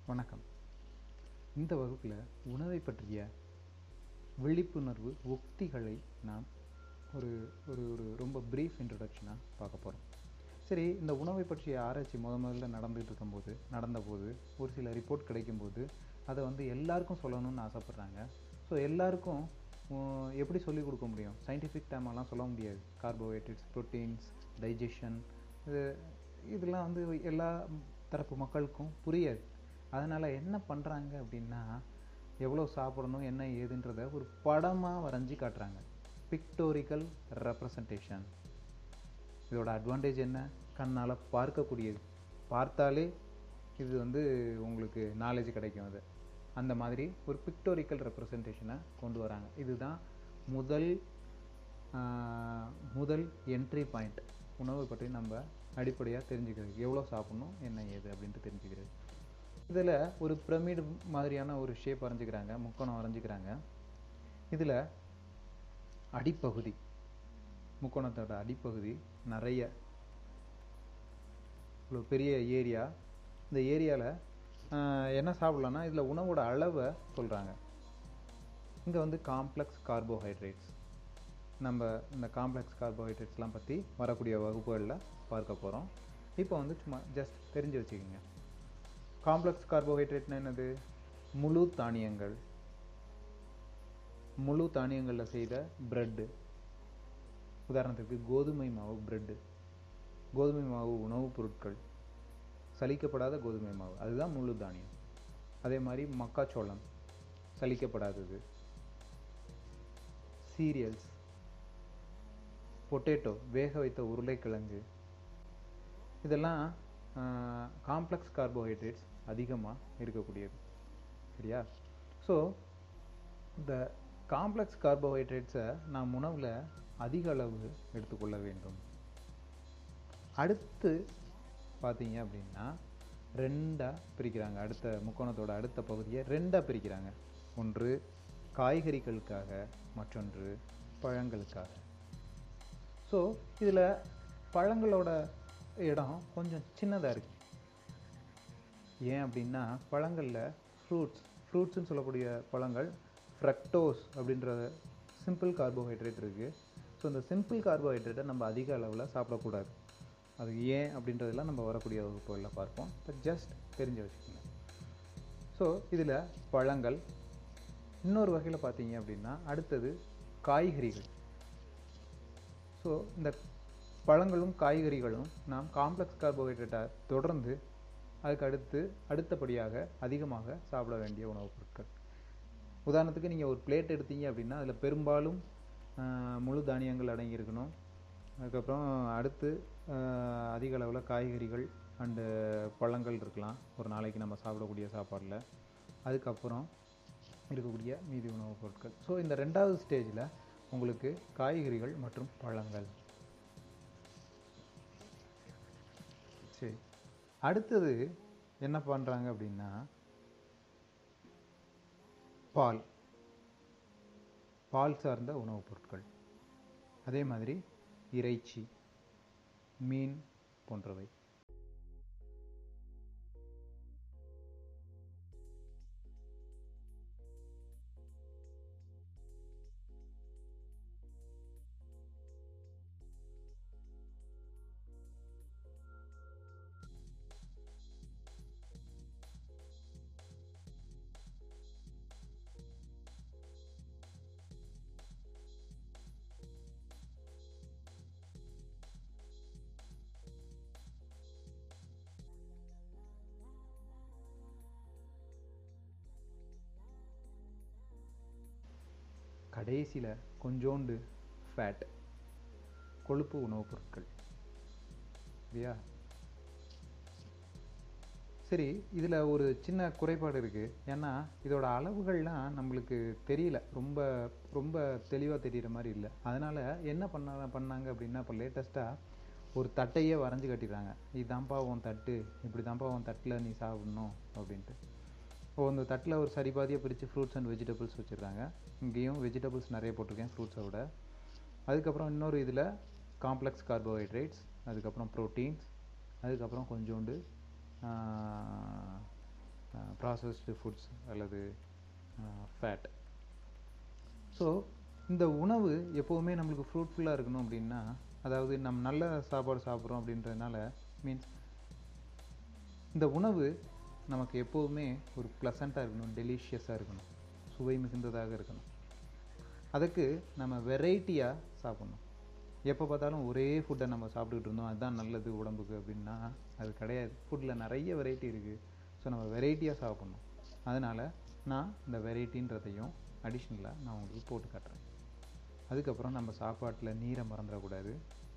வணக்கம் இந்த வகுப்பில் உணவை பற்றிய விழிப்புணர்வு உக்திகளை நாம் ஒரு ஒரு ஒரு ரொம்ப ப்ரீஃப் இன்ட்ரடக்ஷனாக பார்க்க போகிறோம் சரி இந்த உணவை பற்றிய ஆராய்ச்சி முத முதல்ல நடந்துகிட்டு இருக்கும்போது நடந்தபோது ஒரு சில ரிப்போர்ட் கிடைக்கும்போது அதை வந்து எல்லாருக்கும் சொல்லணும்னு ஆசைப்பட்றாங்க ஸோ எல்லாருக்கும் உம், எப்படி சொல்லிக் கொடுக்க முடியும் சயின்டிஃபிக் டேமெல்லாம் சொல்ல முடியாது கார்போஹைட்ரேட்ஸ் ப்ரோட்டீன்ஸ் டைஜஷன் இது இதெல்லாம் வந்து எல்லா தரப்பு மக்களுக்கும் புரியாது அதனால் என்ன பண்ணுறாங்க அப்படின்னா எவ்வளோ சாப்பிடணும் என்ன ஏதுன்றதை ஒரு படமாக வரைஞ்சி காட்டுறாங்க பிக்டோரிக்கல் ரெப்ரசன்டேஷன் இதோட அட்வான்டேஜ் என்ன கண்ணால் பார்க்கக்கூடியது பார்த்தாலே இது வந்து உங்களுக்கு நாலேஜ் கிடைக்கும் அது அந்த மாதிரி ஒரு பிக்டோரிக்கல் ரெப்ரசன்டேஷனை கொண்டு வராங்க இதுதான் முதல் ஆஹ், முதல் என்ட்ரி பாயிண்ட் உணவை பற்றி நம்ம அடிப்படையாக தெரிஞ்சுக்கிறது எவ்வளோ சாப்பிடணும் என்ன ஏது அப்படின்ட்டு தெரிஞ்சுக்கிறது இதில் ஒரு பிரமிடு மாதிரியான ஒரு ஷேப் வரைஞ்சிக்கிறாங்க முக்கோணம் வரைஞ்சிக்கிறாங்க இதில் அடிப்பகுதி முக்கோணத்தோட அடிப்பகுதி நிறைய இவ்வளோ பெரிய ஏரியா இந்த ஏரியாவில் என்ன சாப்பிட்லான்னா இதில் உணவோட அளவை சொல்கிறாங்க இங்கே வந்து காம்ப்ளெக்ஸ் கார்போஹைட்ரேட்ஸ் நம்ம இந்த காம்ப்ளெக்ஸ் கார்போஹைட்ரேட்ஸ்லாம் பற்றி வரக்கூடிய வகுப்புகளில் பார்க்க போகிறோம் இப்போ வந்து சும்மா ஜஸ்ட் தெரிஞ்சு வச்சுக்கோங்க காம்ப்ளெக்ஸ் கார்போஹைட்ரேட்னா என்னது முழு தானியங்கள் முழு தானியங்களில் செய்த பிரெட்டு உதாரணத்துக்கு கோதுமை மாவு பிரெட்டு கோதுமை மாவு உணவுப் பொருட்கள் சலிக்கப்படாத கோதுமை மாவு அதுதான் முழு தானியம் அதே மாதிரி மக்காச்சோளம் சலிக்கப்படாதது சீரியல்ஸ் பொட்டேட்டோ வேக வைத்த உருளைக்கிழங்கு இதெல்லாம் காம்ப்ளெக்ஸ் கார்போஹைட்ரேட்ஸ் அதிகமாக இருக்கக்கூடியது சரியா ஸோ இந்த காம்ப்ளெக்ஸ் கார்போஹைட்ரேட்ஸை நாம் உணவில் அதிக அளவு எடுத்துக்கொள்ள வேண்டும் அடுத்து பார்த்தீங்க அப்படின்னா ரெண்டாக பிரிக்கிறாங்க அடுத்த முக்கோணத்தோட அடுத்த பகுதியை ரெண்டாக பிரிக்கிறாங்க ஒன்று காய்கறிகளுக்காக மற்றொன்று பழங்களுக்காக ஸோ இதில் பழங்களோட இடம் கொஞ்சம் சின்னதாக இருக்குது ஏன் அப்படின்னா பழங்களில் ஃப்ரூட்ஸ் ஃப்ரூட்ஸ்னு சொல்லக்கூடிய பழங்கள் ஃப்ரக்டோஸ் அப்படின்ற சிம்பிள் கார்போஹைட்ரேட் இருக்குது ஸோ இந்த சிம்பிள் கார்போஹைட்ரேட்டை நம்ம அதிக அளவில் சாப்பிடக்கூடாது அது ஏன் அப்படின்றதெல்லாம் நம்ம வரக்கூடிய வகுப்புகளில் பார்ப்போம் இப்போ ஜஸ்ட் தெரிஞ்சு வச்சுக்கோங்க ஸோ இதில் பழங்கள் இன்னொரு வகையில் பார்த்தீங்க அப்படின்னா அடுத்தது காய்கறிகள் ஸோ இந்த பழங்களும் காய்கறிகளும் நாம் காம்ப்ளெக்ஸ் கார்போஹைட்ரேட்டை தொடர்ந்து அதுக்கு அடுத்து அடுத்தபடியாக அதிகமாக சாப்பிட வேண்டிய உணவுப் பொருட்கள் உதாரணத்துக்கு நீங்கள் ஒரு பிளேட் எடுத்தீங்க அப்படின்னா அதில் பெரும்பாலும் ஆஹ், முழு தானியங்கள் அடங்கியிருக்கணும் அதுக்கப்புறம் அடுத்து ஆஹ், அதிக அளவில் காய்கறிகள் அண்டு பழங்கள் இருக்கலாம் ஒரு நாளைக்கு நம்ம சாப்பிடக்கூடிய சாப்பாடில் அதுக்கப்புறம் இருக்கக்கூடிய மீதி உணவுப் பொருட்கள் ஸோ இந்த ரெண்டாவது ஸ்டேஜில் உங்களுக்கு காய்கறிகள் மற்றும் பழங்கள் சரி அடுத்தது என்ன பண்ணுறாங்க அப்படின்னா பால் பால் சார்ந்த உணவுப் பொருட்கள் அதே மாதிரி இறைச்சி மீன் போன்றவை கடைசியில் கொஞ்சோண்டு ஃபேட் கொழுப்பு உணவுப் பொருட்கள் சரியா சரி இதில் ஒரு சின்ன குறைபாடு இருக்குது ஏன்னா இதோட அளவுகள்லாம் நம்மளுக்கு தெரியல ரொம்ப ரொம்ப தெளிவாக தெரிகிற மாதிரி இல்லை அதனால் என்ன பண்ண பண்ணாங்க அப்படின்னா இப்போ லேட்டஸ்ட்டாக ஒரு தட்டையே வரைஞ்சி கட்டிடுறாங்க இதுதான்ப்பா உன் தட்டு இப்படி தான்ப்பா உன் தட்டில் நீ சாப்பிடணும் அப்படின்ட்டு இப்போ இந்த தட்டில் ஒரு சரி பாதியாக பிரித்து ஃப்ரூட்ஸ் அண்ட் வெஜிடபிள்ஸ் வச்சுருக்காங்க இங்கேயும் வெஜிடபிள்ஸ் நிறைய போட்டிருக்கேன் ஃப்ரூட்ஸை விட அதுக்கப்புறம் இன்னொரு இதில் காம்ப்ளெக்ஸ் கார்போஹைட்ரேட்ஸ் அதுக்கப்புறம் ப்ரோட்டீன்ஸ் அதுக்கப்புறம் கொஞ்சோண்டு ப்ராசஸ்டு ஃபுட்ஸ் அல்லது ஃபேட் ஸோ இந்த உணவு எப்போவுமே நம்மளுக்கு ஃப்ரூட்ஃபுல்லாக இருக்கணும் அப்படின்னா அதாவது நம்ம நல்ல சாப்பாடு சாப்பிட்றோம் அப்படின்றதுனால மீன்ஸ் இந்த உணவு நமக்கு எப்போவுமே ஒரு ப்ளசண்ட்டாக இருக்கணும் டெலிஷியஸாக இருக்கணும் சுவை மிகுந்ததாக இருக்கணும் அதுக்கு நம்ம வெரைட்டியாக சாப்பிட்ணும் எப்போ பார்த்தாலும் ஒரே ஃபுட்டை நம்ம சாப்பிட்டுக்கிட்டு இருந்தோம் அதுதான் நல்லது உடம்புக்கு அப்படின்னா அது கிடையாது ஃபுட்டில் நிறைய வெரைட்டி இருக்குது ஸோ நம்ம வெரைட்டியாக சாப்பிட்ணும் அதனால் நான் இந்த வெரைட்டின்றதையும் அடிஷ்னலாக நான் உங்களுக்கு போட்டு காட்டுறேன் அதுக்கப்புறம் நம்ம சாப்பாட்டில் நீரை மறந்துடக்கூடாது